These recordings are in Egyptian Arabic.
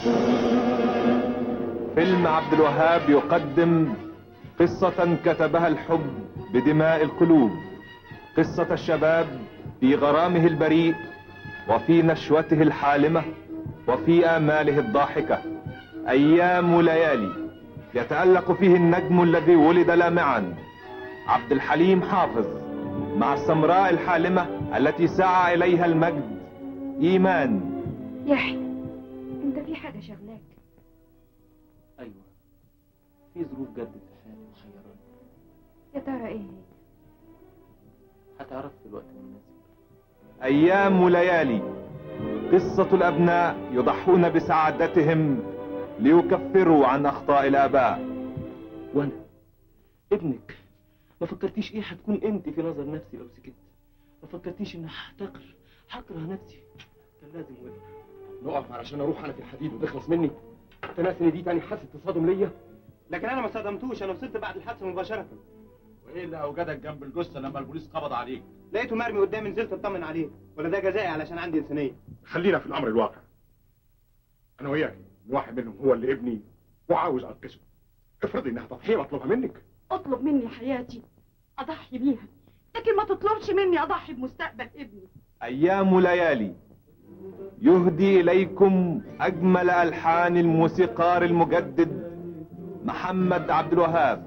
فيلم عبد الوهاب يقدم قصة كتبها الحب بدماء القلوب قصة الشباب في غرامه البريء وفي نشوته الحالمة وفي آماله الضاحكة أيام ليالي يتألق فيه النجم الذي ولد لامعا عبد الحليم حافظ مع السمراء الحالمة التي سعى إليها المجد إيمان يحيى انت في حاجة شغلاك ايوه في ظروف جد في حياتي محيراني يا ترى ايه هي هتعرف في الوقت المناسب أيام ليالي قصة الأبناء يضحون بسعادتهم ليكفروا عن أخطاء الآباء وانا ابنك ما فكرتيش ايه هتكون انت في نظر نفسي لو سكت ما فكرتيش اني هحتقر هكره نفسي كان لازم وقف نقف علشان اروح انا في الحديد وتخلص مني انت ناسي ان دي تاني حادثه تصادم ليا لكن انا ما صدمتوش انا وصلت بعد الحادثه مباشره وايه اللي اوجدك جنب الجثه لما البوليس قبض عليك لقيته مرمي قدامي نزلت اطمن عليه ولا ده جزائي علشان عندي انسانيه خلينا في الامر الواقع انا وياك إن واحد منهم هو اللي ابني وعاوز انقذه افرضي انها تضحيه مطلوبه منك اطلب مني حياتي اضحي بيها لكن ما تطلبش مني اضحي بمستقبل ابني أيام ليالي يهدي إليكم أجمل ألحان الموسيقار المجدد محمد عبد الوهاب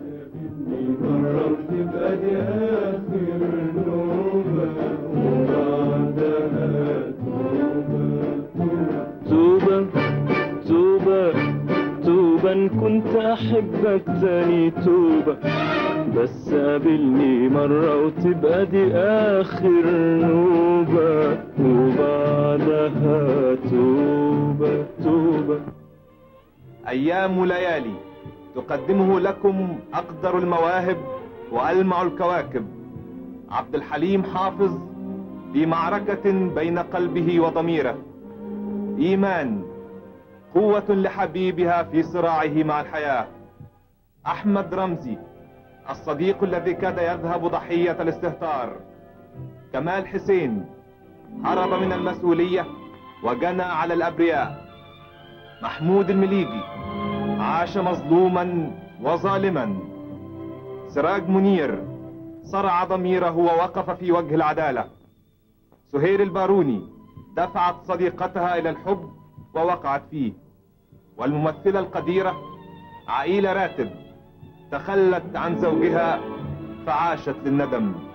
توبة توبة توبة إن كنت أحبك تاني توبة بس قابلني مرة وتبقى دي آخر نوبة وبعدها توبة توبة أيام ليالي تقدمه لكم أقدر المواهب وألمع الكواكب عبد الحليم حافظ في معركة بين قلبه وضميره إيمان قوة لحبيبها في صراعه مع الحياة أحمد رمزي الصديق الذي كاد يذهب ضحية الاستهتار كمال حسين هرب من المسؤولية وجنى على الأبرياء محمود المليجي عاش مظلوما وظالما سراج منير صرع ضميره ووقف في وجه العدالة سهير الباروني دفعت صديقتها إلى الحب ووقعت فيه والممثلة القديرة عائلة راتب تخلت عن زوجها فعاشت للندم